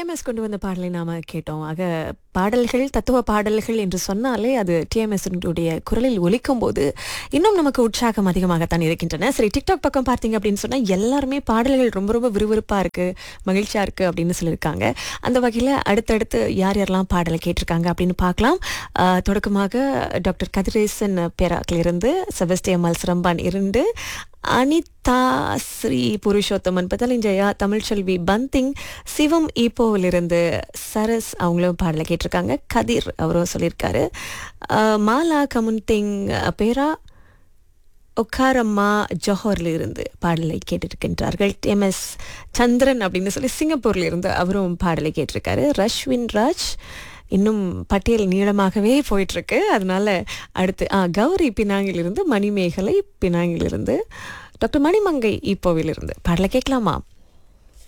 TMS கொண்டு வந்த பாடலை நாம கேட்டோம் ஆக பாடல்கள் தத்துவ பாடல்கள் என்று சொன்னாலே அது டிஎம்எஸ் உடைய குரலில் ஒலிக்கும் போது இன்னும் நமக்கு உற்சாகம் அதிகமாகத்தான் இருக்கின்றன சரி டிக்டாக் பக்கம் பார்த்தீங்க அப்படின்னு சொன்னா எல்லாருமே பாடல்கள் ரொம்ப ரொம்ப விறுவிறுப்பா இருக்கு மகிழ்ச்சியா இருக்கு அப்படின்னு சொல்லியிருக்காங்க அந்த வகையில அடுத்தடுத்து யார் யாரெல்லாம் பாடலை கேட்டிருக்காங்க அப்படின்னு பார்க்கலாம் ஆஹ் தொடக்கமாக டாக்டர் கதிரேசன் பேராக்கில் இருந்து செபஸ்டியம் மல்சரம்பான் இருந்து அனிதா ஸ்ரீ புருஷோத்தமன் பத்தலிஞ்சயா தமிழ்ச்செல்வி பந்திங் சிவம் ஈப்போவிலிருந்து சரஸ் அவங்களும் பாடலை கேட்டிருக்காங்க கதிர் அவரும் சொல்லியிருக்காரு ஆஹ் மாலா கமுன்திங் பேரா ஒக்காரம்மா ஜோஹர்ல இருந்து பாடலை கேட்டிருக்கின்றார்கள் எம்எஸ் சந்திரன் அப்படின்னு சொல்லி சிங்கப்பூர்ல இருந்து அவரும் பாடலை கேட்டிருக்காரு ரஷ்வின் ராஜ் இன்னும் பட்டியல் நீளமாகவே போயிட்டு இருக்கு அதனால அடுத்து ஆ கௌரி பினாங்கிலிருந்து மணிமேகலை பினாங்கிலிருந்து டாக்டர் மணிமங்கை இப்போவிலிருந்து பாடலை கேட்கலாமா